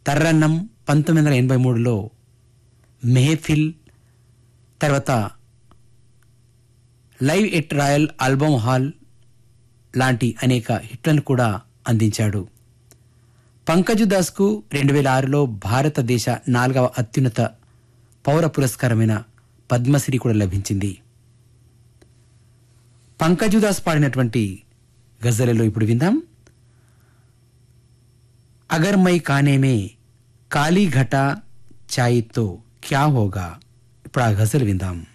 తర్రన్నం పంతొమ్మిది వందల ఎనభై మూడులో మెహఫిల్ తర్వాత live at Royal Albert Hall లాంటి అనేక హిట్లను కూడా అందించాడు పంకజ్ దాస్కు రెండు వేల ఆరులో భారతదేశ నాలుగవ అత్యున్నత పౌర పురస్కారమైన పద్మశ్రీ కూడా లభించింది పంకజ్ దాస్ పాడినటువంటి గజలలో ఇప్పుడు విందాం అగర్ మై కానేమే కాళీ ఘట చాయ్తో క్యా హోగా ఇప్పుడు ఆ గజలు విందాం